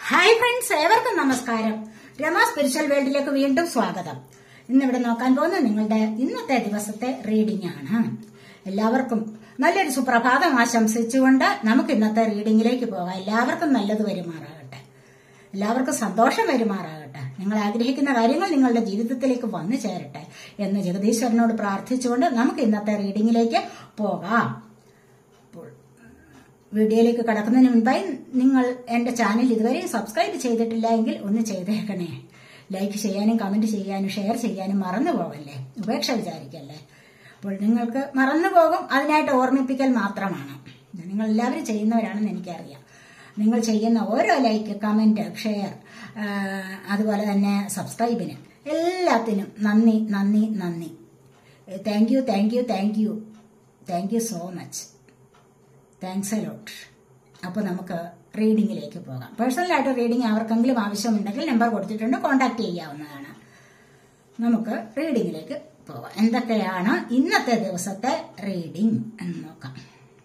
hi friends ഏവർക്കും നമസ്കാരം Rama spiritual വേൾഡിലേക്ക് വീണ്ടും സ്വാഗതം ഇന്നിവിടെ നോക്കാൻ പോകുന്ന നിങ്ങളുടെ ഇന്നത്തെ ദിവസത്തെ റീഡിംഗ് ആണ് എല്ലാവർക്കും നല്ലൊരു സുപ്രഭാതം ആശംസിച്ചുകൊണ്ട് നമുക്ക് ഇന്നത്തെ റീഡിംഗിലേക്ക് പോകാം എല്ലാവർക്കും നല്ലത് വരുമാറാകട്ടെ എല്ലാവർക്കും സന്തോഷം വരുമാറാകട്ടെ നിങ്ങൾ ആഗ്രഹിക്കുന്ന കാര്യങ്ങൾ നിങ്ങളുടെ ജീവിതത്തിലേക്ക് വന്നു ചേരട്ടെ എന്ന് ജഗദീശ്വരനോട് പ്രാർത്ഥിച്ചുകൊണ്ട് നമുക്ക് ഇന്നത്തെ റീഡിംഗിലേക്ക് പോകാം അപ്പോൾ വീഡിയോയിലേക്ക് കടക്കുന്നതിന് മുൻപായി നിങ്ങൾ എന്റെ ചാനൽ ഇതുവരെ സബ്സ്ക്രൈബ് ചെയ്തിട്ടില്ല എങ്കിൽ ഒന്ന് ചെയ്തേക്കണേ ലൈക്ക് ചെയ്യാനും കമന്റ് ചെയ്യാനും ഷെയർ ചെയ്യാനും മറന്നു പോകല്ലേ ഉപേക്ഷ വിചാരിക്കല്ലേ അപ്പോൾ നിങ്ങൾക്ക് മറന്നു പോകും അതിനായിട്ട് ഓർമ്മിപ്പിക്കൽ മാത്രമാണ് ഇത് നിങ്ങൾ എല്ലാവരും ചെയ്യുന്നവരാണെന്ന് എനിക്കറിയാം നിങ്ങൾ ചെയ്യുന്ന ഓരോ ലൈക്ക് കമന്റ് ഷെയർ അതുപോലെ തന്നെ സബ്സ്ക്രൈബിന് എല്ലാത്തിനും നന്ദി നന്ദി നന്ദി thank you thank you thank you thank you so much thanks a lot അപ്പോൾ നമുക്ക് റീഡിങ്ങിലേക്ക് പോകാം പേഴ്സണലായിട്ട് റീഡിംഗ് ആർക്കെങ്കിലും ആവശ്യമുണ്ടെങ്കിൽ നമ്പർ കൊടുത്തിട്ടുണ്ട് കോൺടാക്ട് ചെയ്യാവുന്നതാണ് നമുക്ക് റീഡിങ്ങിലേക്ക് പോകാം എന്തൊക്കെയാണ് ഇന്നത്തെ ദിവസത്തെ റീഡിംഗ് എന്ന് നോക്കാം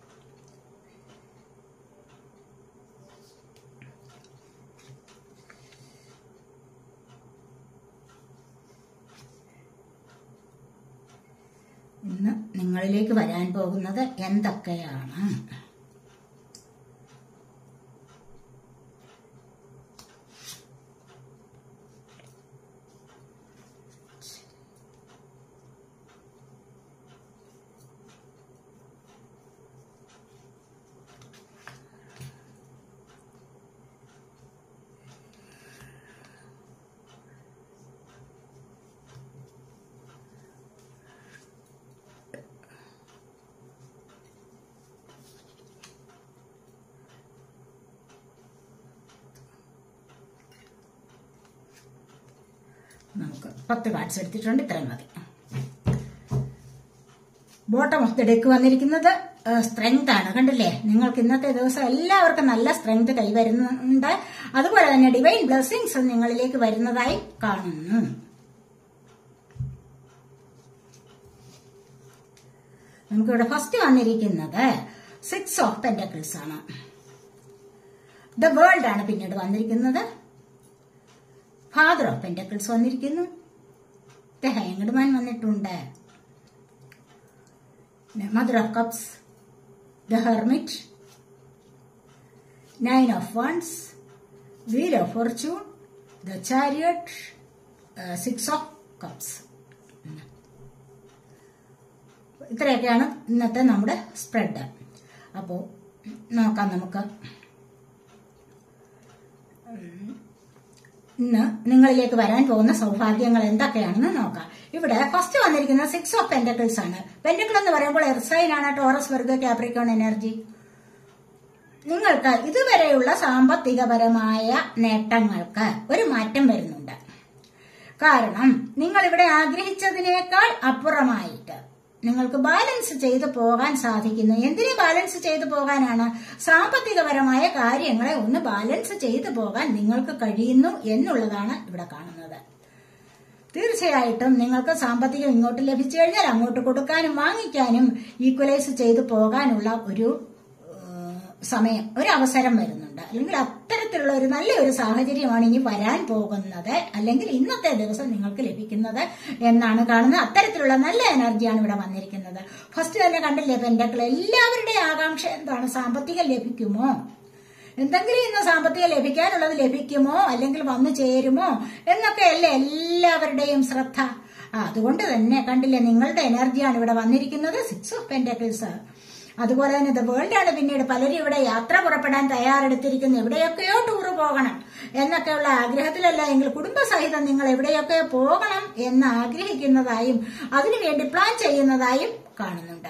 ഇന്ന് നിങ്ങളിലേക്ക് വരാൻ പോകുന്നത് എന്തൊക്കെയാണ് നമുക്ക് പത്ത് കാർഡ്സ് എടുത്തിട്ടുണ്ട് ഇത്രയും മതി ബോട്ടം ഓഫ് ദി ഡെക്ക് വന്നിരിക്കുന്നത് സ്ട്രെങ്ത് ആണ് കണ്ടില്ലേ നിങ്ങൾക്ക് ഇന്നത്തെ ദിവസം എല്ലാവർക്കും നല്ല സ്ട്രെങ്ത് കൈവരുന്നുണ്ട് അതുപോലെ തന്നെ ഡിവൈൻ ബ്ലെസ്സിങ്സ് നിങ്ങളിലേക്ക് വരുന്നതായി കാണുന്നു നമുക്കിവിടെ ഫസ്റ്റ് വന്നിരിക്കുന്നത് സിക്സ് ഓഫ് പെന്റക്കിൾസ് ആണ് ദ വേൾഡ് ആണ് പിന്നീട് വന്നിരിക്കുന്നത് ഫാദർ ഓഫ് പെന്റക്കിൾസ് വന്നിരിക്കുന്നു ദ ഹാങ്ഡ് മാൻ വന്നിട്ടുണ്ട് mother of cups the hermit nine of wands wheel of fortune the chariot six of cups ഇത്രയൊക്കെയാണ് ഇന്നത്തെ നമ്മുടെ സ്പ്രെഡ് അപ്പോൾ നോക്കാം നമുക്ക് ഇന്ന് നിങ്ങളിലേക്ക് വരാൻ പോകുന്ന സൗഭാഗ്യങ്ങൾ എന്തൊക്കെയാണെന്ന് നോക്കാം ഇവിടെ ഫസ്റ്റ് വന്നിരിക്കുന്ന സിക്സ് ഓഫ് പെന്റക്കിൾസ് ആണ് പെന്റക്കിൾ എന്ന് പറയുമ്പോൾ എർസൈൻ ആണ് ടോറസ് വെർഗ കാപ്രിക്കോൺ എനർജി നിങ്ങൾക്ക് ഇതുവരെയുള്ള സാമ്പത്തികപരമായ നേട്ടങ്ങൾക്ക് ഒരു മാറ്റം വരുന്നുണ്ട് കാരണം നിങ്ങൾ ഇവിടെ ആഗ്രഹിച്ചതിനേക്കാൾ അപ്പുറമായിട്ട് നിങ്ങൾക്ക് ബാലൻസ് ചെയ്തു പോകാൻ സാധിക്കുന്നു എന്തിനെ ബാലൻസ് ചെയ്തു പോകാനാണ് സാമ്പത്തികപരമായ കാര്യങ്ങളെ ഒന്ന് ബാലൻസ് ചെയ്തു പോകാൻ നിങ്ങൾക്ക് കഴിയുന്നു എന്നുള്ളതാണ് ഇവിടെ കാണുന്നത് തീർച്ചയായിട്ടും നിങ്ങൾക്ക് സാമ്പത്തികം ഇങ്ങോട്ട് ലഭിച്ചു കഴിഞ്ഞാൽ അങ്ങോട്ട് കൊടുക്കാനും വാങ്ങിക്കാനും ഈക്വലൈസ് ചെയ്തു പോകാനുള്ള ഒരു സമയം ഒരു അവസരം വരുന്നുണ്ട് അല്ലെങ്കിൽ അത്തരത്തിലുള്ള ഒരു നല്ല ഒരു സാഹചര്യമാണ് ഇനി വരാൻ പോകുന്നത് അല്ലെങ്കിൽ ഇന്നത്തെ ദിവസം നിങ്ങൾക്ക് ലഭിക്കുന്നത് എന്നാണ് കാണുന്നത് അത്തരത്തിലുള്ള നല്ല എനർജിയാണ് ഇവിടെ വന്നിരിക്കുന്നത് ഫസ്റ്റ് തന്നെ കണ്ടില്ലേ പെൻഡക്കൾ എല്ലാവരുടെയും ആകാംക്ഷ എന്താണ് സാമ്പത്തികം ലഭിക്കുമോ എന്തെങ്കിലും ഇന്ന് സാമ്പത്തികം ലഭിക്കാനുള്ളത് ലഭിക്കുമോ അല്ലെങ്കിൽ വന്നു ചേരുമോ എന്നൊക്കെയല്ലേ എല്ലാവരുടെയും ശ്രദ്ധ അതുകൊണ്ട് തന്നെ കണ്ടില്ലേ നിങ്ങളുടെ എനർജിയാണ് ഇവിടെ വന്നിരിക്കുന്നത് സിക്സ് ഓഫ് പെൻഡക്കിൾസ് അതുപോലെ തന്നെ ദ വേൾഡ് ആണ് പിന്നീട് പലരും ഇവിടെ യാത്ര പുറപ്പെടാൻ തയ്യാറെടുത്തിരിക്കുന്നു എവിടെയൊക്കെയോ ടൂറ് പോകണം എന്നൊക്കെയുള്ള ആഗ്രഹത്തിലല്ല എങ്കിൽ കുടുംബസഹിതം നിങ്ങൾ എവിടെയൊക്കെ പോകണം എന്ന് ആഗ്രഹിക്കുന്നതായും അതിനുവേണ്ടി പ്ലാൻ ചെയ്യുന്നതായും കാണുന്നുണ്ട്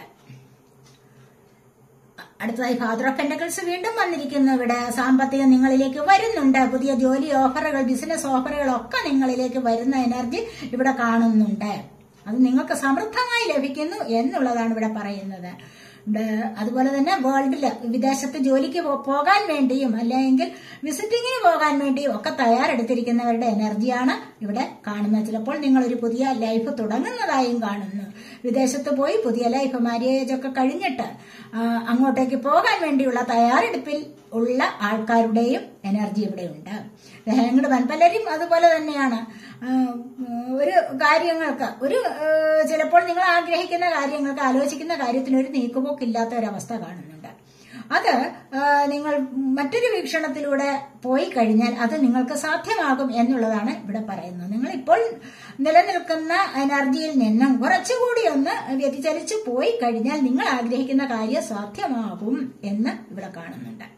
അടുത്തതായി ഫാദർ ഓഫ് പെൻഡക്കിൾസ് വീണ്ടും വന്നിരിക്കുന്നു ഇവിടെ സാമ്പത്തികം നിങ്ങളിലേക്ക് വരുന്നുണ്ട് പുതിയ ജോലി ഓഫറുകൾ ബിസിനസ് ഓഫറുകൾ ഒക്കെ നിങ്ങളിലേക്ക് വരുന്ന എനർജി ഇവിടെ കാണുന്നുണ്ട് അത് നിങ്ങൾക്ക് സമൃദ്ധമായി ലഭിക്കുന്നു എന്നുള്ളതാണ് ഇവിടെ പറയുന്നത് അതുപോലെ തന്നെ വേൾഡില് വിദേശത്ത് ജോലിക്ക് പോകാൻ വേണ്ടിയും അല്ലെങ്കിൽ വിസിറ്റിങ്ങിന് പോകാൻ വേണ്ടിയും ഒക്കെ തയ്യാറെടുത്തിരിക്കുന്നവരുടെ എനർജിയാണ് ഇവിടെ കാണുന്നത് ചിലപ്പോൾ നിങ്ങൾ ഒരു പുതിയ ലൈഫ് തുടങ്ങുന്നതായും കാണുന്നു വിദേശത്ത് പോയി പുതിയ ലൈഫ് മാര്യേജ് ഒക്കെ കഴിഞ്ഞിട്ട് ആ, അങ്ങോട്ടേക്ക് പോകാൻ വേണ്ടിയുള്ള തയ്യാറെടുപ്പിൽ ഉള്ള ആൾക്കാരുടെയും എനർജി ഇവിടെ ഉണ്ട് ഹാങ്ഡ് വൻ പലരും അതുപോലെ തന്നെയാണ് ആ, ഒരു കാര്യങ്ങൾക്ക് ഒരു ആ, ചിലപ്പോൾ നിങ്ങൾ ആഗ്രഹിക്കുന്ന കാര്യങ്ങൾക്ക് ആലോചിക്കുന്ന കാര്യത്തിന് ഒരു നീക്കുപോക്കില്ലാത്ത ഒരവസ്ഥ കാണുന്നുണ്ട് അത് ആ, നിങ്ങൾ മറ്റൊരു വീക്ഷണത്തിലൂടെ പോയി കഴിഞ്ഞാൽ അത് നിങ്ങൾക്ക് സാധ്യമാകും എന്നുള്ളതാണ് ഇവിടെ പറയുന്നത് നിങ്ങൾ ഇപ്പോൾ നിലനിൽക്കുന്ന എനർജിയിൽ നിന്നും കുറച്ചുകൂടി ഒന്ന് വ്യതിചലിച്ചു പോയി കഴിഞ്ഞാൽ നിങ്ങൾ ആഗ്രഹിക്കുന്ന കാര്യം സാധ്യമാകും എന്ന് ഇവിടെ കാണുന്നുണ്ട്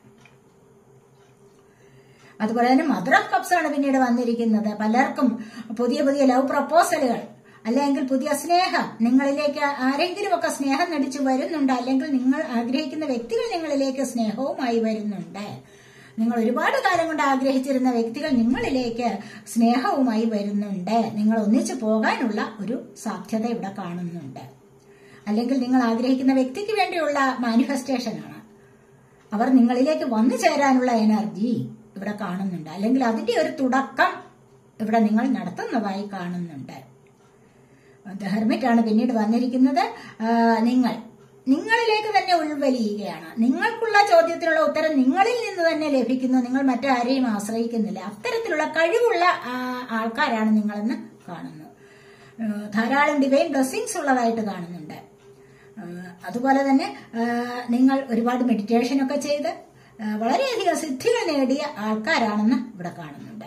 അതുപോലെ തന്നെ മദർ ഓഫ് കപ്സ് ആണ് പിന്നീട് വന്നിരിക്കുന്നത് പലർക്കും പുതിയ പുതിയ ലവ് പ്രപ്പോസലുകൾ അല്ലെങ്കിൽ പുതിയ സ്നേഹം നിങ്ങളിലേക്ക് ആരെങ്കിലുമൊക്കെ സ്നേഹം നടിച്ചു വരുന്നുണ്ട് അല്ലെങ്കിൽ നിങ്ങൾ ആഗ്രഹിക്കുന്ന വ്യക്തികൾ നിങ്ങളിലേക്ക് സ്നേഹവുമായി വരുന്നുണ്ട് നിങ്ങൾ ഒരുപാട് കാലം കൊണ്ട് ആഗ്രഹിച്ചിരുന്ന വ്യക്തികൾ നിങ്ങളിലേക്ക് സ്നേഹവുമായി വരുന്നുണ്ട് നിങ്ങൾ ഒന്നിച്ചു പോകാനുള്ള ഒരു സാധ്യത ഇവിടെ കാണുന്നുണ്ട് അല്ലെങ്കിൽ നിങ്ങൾ ആഗ്രഹിക്കുന്ന വ്യക്തിക്ക് വേണ്ടിയുള്ള മാനിഫെസ്റ്റേഷനാണ് അവർ നിങ്ങളിലേക്ക് വന്നു ചേരാനുള്ള എനർജി ഇവിടെ കാണുന്നുണ്ട് അല്ലെങ്കിൽ അതിന്റെ ഒരു തുടക്കം ഇവിടെ നിങ്ങൾ നടത്തുന്നതായി കാണുന്നുണ്ട് ഹെർമിറ്റ് ആണ് പിന്നീട് വന്നിരിക്കുന്നത് ആ, നിങ്ങൾ നിങ്ങളിലേക്ക് തന്നെ ഉൾവലിയുകയാണ് നിങ്ങൾക്കുള്ള ചോദ്യത്തിനുള്ള ഉത്തരം നിങ്ങളിൽ നിന്ന് തന്നെ ലഭിക്കുന്നു നിങ്ങൾ മറ്റാരെയും ആശ്രയിക്കുന്നില്ല അത്തരത്തിലുള്ള കഴിവുള്ള ആ, ആൾക്കാരാണ് നിങ്ങളെന്ന് കാണുന്നു ആ, ധാരാളം ഡിവൈൻ ബ്ലെസ്സിങ്സ് ഉള്ളതായിട്ട് കാണുന്നുണ്ട് ആ, അതുപോലെ തന്നെ ആ, നിങ്ങൾ ഒരുപാട് മെഡിറ്റേഷൻ ഒക്കെ ചെയ്ത് ആ, വളരെയധികം സിദ്ധികൾ നേടിയ ആൾക്കാരാണെന്ന് ഇവിടെ കാണുന്നുണ്ട്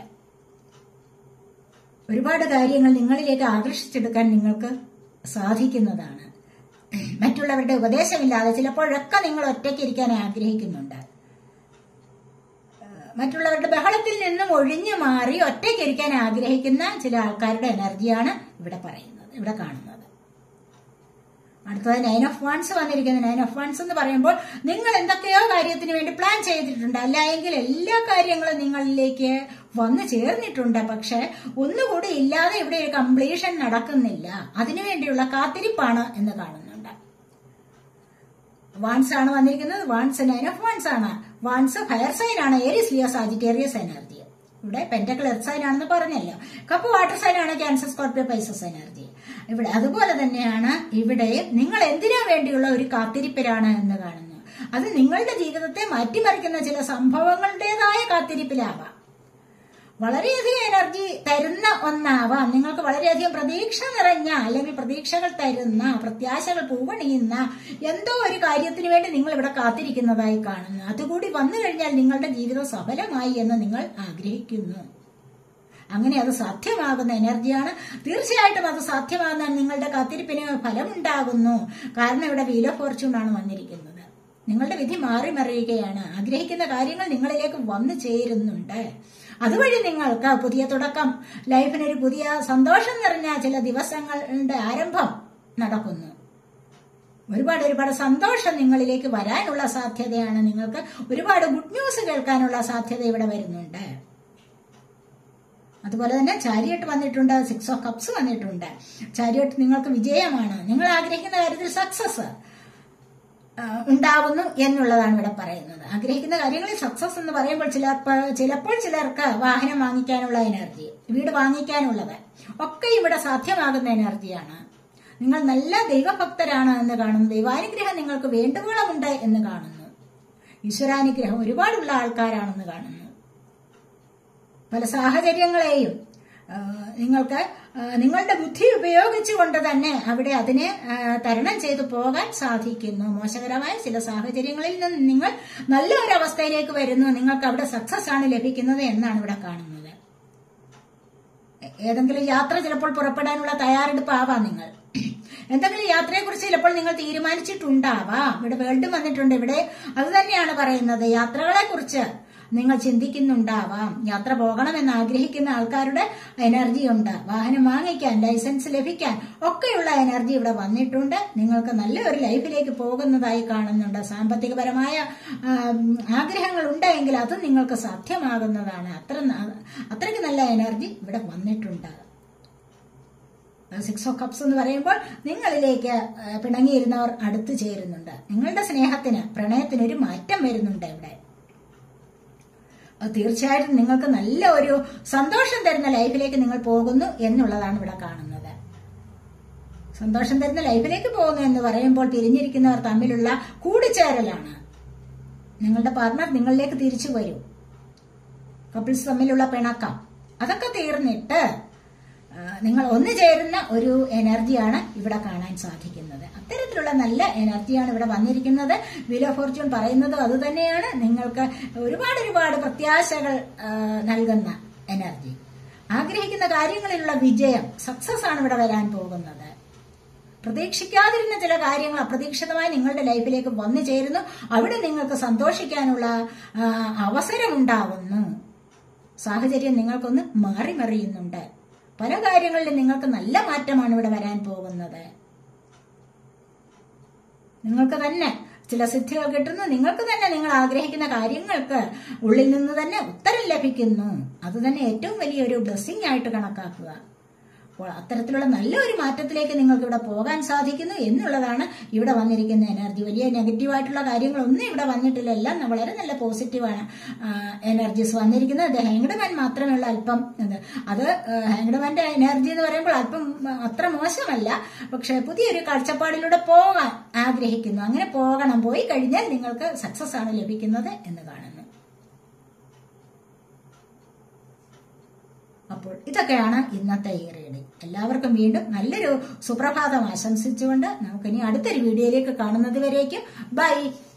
ഒരുപാട് കാര്യങ്ങൾ നിങ്ങളിലേക്ക് ആകർഷിച്ചെടുക്കാൻ നിങ്ങൾക്ക് സാധിക്കുന്നതാണ് മറ്റുള്ളവരുടെ ഉപദേശമില്ലാതെ ചിലപ്പോഴൊക്കെ നിങ്ങൾ ഒറ്റയ്ക്ക് ഇരിക്കാൻ ആഗ്രഹിക്കുന്നുണ്ട് ആ, മറ്റുള്ളവരുടെ ബഹളത്തിൽ നിന്നും ഒഴിഞ്ഞു മാറി ഒറ്റയ്ക്ക് ഇരിക്കാൻ ആഗ്രഹിക്കുന്ന ചില ആൾക്കാരുടെ എനർജിയാണ് ഇവിടെ പറയുന്നത് ഇവിടെ കാണുന്നത് അടുത്തത് നയൻ ഓഫ് വൺസ് വന്നിരിക്കുന്നത് നയൻ ഓഫ് വൺസ് എന്ന് പറയുമ്പോൾ നിങ്ങൾ എന്തൊക്കെയോ കാര്യത്തിന് വേണ്ടി പ്ലാൻ ചെയ്തിട്ടുണ്ട് അല്ല എങ്കിൽ എല്ലാ കാര്യങ്ങളും നിങ്ങളിലേക്ക് വന്നു ചേർന്നിട്ടുണ്ട് പക്ഷെ ഒന്നുകൂടി ഇല്ലാതെ ഇവിടെ ഒരു കംപ്ലീഷൻ നടക്കുന്നില്ല അതിനുവേണ്ടിയുള്ള കാത്തിരിപ്പാണ് എന്ന് കാണുന്നുണ്ട് വാൻസ് ആണ് വന്നിരിക്കുന്നത് വാൻസ് നയൻ ഓഫ് വാൻസ് ആണ് വാൻസ് ഫയർ സൈൻ ആണ് ഏരിയസ് ലിയോ സാജിറ്റേറിയസ് എനർജി ഇവിടെ പെന്റക്കിൾ എർത്ത് സൈൻ ആണെന്ന് പറഞ്ഞല്ലോ കപ്പ് വാട്ടർ സൈൻ ആണ് ക്യാൻസർ സ്കോർപ്പിയോ പൈസസ് എനർജി ഇവിടെ അതുപോലെ തന്നെയാണ് ഇവിടെ നിങ്ങൾ എന്തിനു വേണ്ടിയുള്ള ഒരു കാത്തിരിപ്പിലാണ് എന്ന് കാണുന്നു അത് നിങ്ങളുടെ ജീവിതത്തെ മാറ്റിമറിക്കുന്ന ചില സംഭവങ്ങളുടേതായ കാത്തിരിപ്പിലാവാം വളരെയധികം എനർജി തരുന്ന ഒന്നാവാം നിങ്ങൾക്ക് വളരെയധികം പ്രതീക്ഷ നിറഞ്ഞ അല്ലെങ്കിൽ പ്രതീക്ഷകൾ തരുന്ന പ്രത്യാശകൾ പൂവണിയുന്ന എന്തോ ഒരു കാര്യത്തിന് വേണ്ടി നിങ്ങൾ ഇവിടെ കാത്തിരിക്കുന്നതായി കാണുന്നു അതുകൂടി വന്നു കഴിഞ്ഞാൽ നിങ്ങളുടെ ജീവിതം സഫലമായി എന്ന് നിങ്ങൾ ആഗ്രഹിക്കുന്നു അങ്ങനെ അത് സാധ്യമാകുന്ന എനർജിയാണ് തീർച്ചയായിട്ടും അത് സാധ്യമാകുന്ന നിങ്ങളുടെ കാത്തിരിപ്പിന് ഫലമുണ്ടാകുന്നു കാരണം ഇവിടെ വീൽ ഓഫ് ഫോർച്യൂൺ ആണ് വന്നിരിക്കുന്നത് നിങ്ങളുടെ വിധി മാറി മറിയുകയാണ് ആഗ്രഹിക്കുന്ന കാര്യങ്ങൾ നിങ്ങളിലേക്ക് വന്നു ചേരുന്നുണ്ട് അതുവഴി നിങ്ങൾക്ക് പുതിയ തുടക്കം ലൈഫിനൊരു പുതിയ സന്തോഷം നിറഞ്ഞ ചില ദിവസങ്ങളുടെ ആരംഭം നടക്കുന്നു ഒരുപാട് ഒരുപാട് സന്തോഷം നിങ്ങളിലേക്ക് വരാനുള്ള സാധ്യതയാണ് നിങ്ങൾക്ക് ഒരുപാട് ഗുഡ് ന്യൂസ് കേൾക്കാനുള്ള സാധ്യത ഇവിടെ വരുന്നുണ്ട് അതുപോലെ തന്നെ ചാരിയട്ട് വന്നിട്ടുണ്ട് സിക്സ് ഓഫ് കപ്സ് വന്നിട്ടുണ്ട് ചാരിയട്ട് നിങ്ങൾക്ക് വിജയമാണ് നിങ്ങൾ ആഗ്രഹിക്കുന്ന കാര്യത്തിൽ സക്സസ് ഉണ്ടാവുന്നു എന്നുള്ളതാണ് ഇവിടെ പറയുന്നത് ആഗ്രഹിക്കുന്ന കാര്യങ്ങളിൽ സക്സസ് എന്ന് പറയുമ്പോൾ ചിലർ ചിലപ്പോൾ ചിലർക്ക് വാഹനം വാങ്ങിക്കാനുള്ള എനർജി വീട് വാങ്ങിക്കാനുള്ളത് ഒക്കെ ഇവിടെ സാധ്യമാകുന്ന എനർജിയാണ് നിങ്ങൾ നല്ല ദൈവഭക്തരാണ് എന്ന് കാണുന്നു ദൈവാനുഗ്രഹം നിങ്ങൾക്ക് വേണ്ടുവോളമുണ്ട് എന്ന് കാണുന്നു ഈശ്വരാനുഗ്രഹം ഒരുപാടുള്ള ആൾക്കാരാണെന്ന് കാണുന്നു പല സാഹചര്യങ്ങളെയും ആ, നിങ്ങൾക്ക് ആ, നിങ്ങളുടെ ബുദ്ധി ഉപയോഗിച്ചുകൊണ്ട് തന്നെ അവിടെ അതിനെ ആ, തരണം ചെയ്തു പോകാൻ സാധിക്കുന്നു മോശകരമായ ചില സാഹചര്യങ്ങളിൽ നിന്ന് നിങ്ങൾ നല്ല ഒരു അവസ്ഥയിലേക്ക് വരുന്നു നിങ്ങൾക്ക് അവിടെ സക്സസ് ആണ് ലഭിക്കുന്നത് എന്നാണ് ഇവിടെ കാണുന്നത് ഏതെങ്കിലും യാത്ര ചിലപ്പോൾ പുറപ്പെടാനുള്ള തയ്യാറെടുപ്പാവാം നിങ്ങൾ എന്തെങ്കിലും യാത്രയെക്കുറിച്ച് ചിലപ്പോൾ നിങ്ങൾ തീരുമാനിച്ചിട്ടുണ്ടാവാം ഇവിടെ വേൾഡ് വന്നിട്ടുണ്ട് ഇവിടെ അത് തന്നെയാണ് പറയുന്നത് യാത്രകളെ കുറിച്ച് നിങ്ങൾ ചിന്തിക്കുന്നുണ്ടാവാം യാത്ര പോകണമെന്ന് ആഗ്രഹിക്കുന്ന ആൾക്കാരുടെ എനർജി ഉണ്ട് വാഹനം വാങ്ങിക്കാൻ ലൈസൻസ് ലഭിക്കാൻ ഒക്കെയുള്ള എനർജി ഇവിടെ വന്നിട്ടുണ്ട് നിങ്ങൾക്ക് നല്ല ഒരു ലൈഫിലേക്ക് പോകുന്നതായി കാണുന്നുണ്ട് സാമ്പത്തികപരമായ ആഗ്രഹങ്ങൾ ഉണ്ടെങ്കിൽ അത് നിങ്ങൾക്ക് സാധ്യമാകുന്നതാണ് അത്ര ന- അത്രയ്ക്ക് നല്ല എനർജി ഇവിടെ വന്നിട്ടുണ്ട് സിക്സ് ഓഫ് കപ്സ് എന്ന് പറയുമ്പോൾ നിങ്ങളിലേക്ക് ആ, പിണങ്ങിയിരുന്നവർ അടുത്തു ചേരുന്നുണ്ട് നിങ്ങളുടെ സ്നേഹത്തിന് പ്രണയത്തിന് ഒരു മാറ്റം വരുന്നുണ്ട് ഇവിടെ അത് തീർച്ചയായിട്ടും നിങ്ങൾക്ക് നല്ല ഒരു സന്തോഷം തരുന്ന ലൈഫിലേക്ക് നിങ്ങൾ പോകുന്നു എന്നുള്ളതാണ് ഇവിടെ കാണുന്നത് സന്തോഷം തരുന്ന ലൈഫിലേക്ക് പോകുന്നു എന്ന് പറയുമ്പോൾ പിരിഞ്ഞിരിക്കുന്നവർ തമ്മിലുള്ള കൂടിച്ചേരലാണ് നിങ്ങളുടെ പാർട്ണർ നിങ്ങളിലേക്ക് തിരിച്ചു വരും കപ്പിൾസ് തമ്മിലുള്ള പിണക്കം അതൊക്കെ തീർന്നിട്ട് ആ, നിങ്ങൾ ഒന്നു ചേരുന്ന ഒരു എനർജിയാണ് ഇവിടെ കാണാൻ സാധിക്കുന്നത് അത്തരത്തിലുള്ള നല്ല എനർജിയാണ് ഇവിടെ വന്നിരിക്കുന്നത് വില ഫോർച്യൂൺ പറയുന്നത് അതുതന്നെയാണ് നിങ്ങൾക്ക് ഒരുപാട് ഒരുപാട് പ്രത്യാശകൾ ആ, നൽകുന്ന എനർജി ആഗ്രഹിക്കുന്ന കാര്യങ്ങളിലുള്ള വിജയം സക്സസ് ആണ് ഇവിടെ വരാൻ പോകുന്നത് പ്രതീക്ഷിക്കാതിരുന്ന ചില കാര്യങ്ങൾ അപ്രതീക്ഷിതമായി നിങ്ങളുടെ ലൈഫിലേക്ക് വന്നു ചേരുന്നു അവിടെ നിങ്ങൾക്ക് സന്തോഷിക്കാനുള്ള ആ, അവസരമുണ്ടാകുന്നു സാഹചര്യം നിങ്ങൾക്കൊന്ന് മാറി മറിയുന്നുണ്ട് പല കാര്യങ്ങളിലും നിങ്ങൾക്ക് നല്ല മാറ്റമാണ് ഇവിടെ വരാൻ പോകുന്നത് നിങ്ങൾക്ക് തന്നെ ചില സിദ്ധികൾ കിട്ടുന്നു നിങ്ങൾക്ക് തന്നെ നിങ്ങൾ ആഗ്രഹിക്കുന്ന കാര്യങ്ങൾക്ക് ഉള്ളിൽ നിന്ന് തന്നെ ഉത്തരം ലഭിക്കുന്നു അത് തന്നെ ഏറ്റവും വലിയൊരു ബ്ലെസ്സിങ് ആയിട്ട് കണക്കാക്കുക അപ്പോൾ അത്തരത്തിലുള്ള നല്ലൊരു മാറ്റത്തിലേക്ക് നിങ്ങൾക്ക് ഇവിടെ പോകാൻ സാധിക്കുന്നു എന്നുള്ളതാണ് ഇവിടെ വന്നിരിക്കുന്ന എനർജി വലിയ നെഗറ്റീവായിട്ടുള്ള കാര്യങ്ങളൊന്നും ഇവിടെ വന്നിട്ടില്ല എല്ലാം വളരെ നല്ല പോസിറ്റീവാണ് എനർജീസ് വന്നിരിക്കുന്നത് അത് ഹാങ്ഡ്മാൻ മാത്രമേ ഉള്ള അല്പം ഇത് അത് ഹാങ്ഡ്മാന്റെ എനർജി എന്ന് പറയുമ്പോൾ അല്പം ആ, അത്ര മോശമല്ല പക്ഷെ പുതിയൊരു കാഴ്ചപ്പാടിലൂടെ പോകാൻ ആഗ്രഹിക്കുന്നു അങ്ങനെ പോകണം പോയി കഴിഞ്ഞാൽ നിങ്ങൾക്ക് സക്സസ് ആണ് ലഭിക്കുന്നത് എന്ന് കാണുന്നു അപ്പോൾ ഇതൊക്കെയാണ് ഇന്നത്തെ ഈ റീഡിംഗ് എല്ലാവർക്കും വീണ്ടും നല്ലൊരു സുപ്രഭാതം ആശംസിച്ചുകൊണ്ട് നമുക്കിനി അടുത്തൊരു വീഡിയോയിലേക്ക് കാണുന്നത് വരേക്കും ബൈ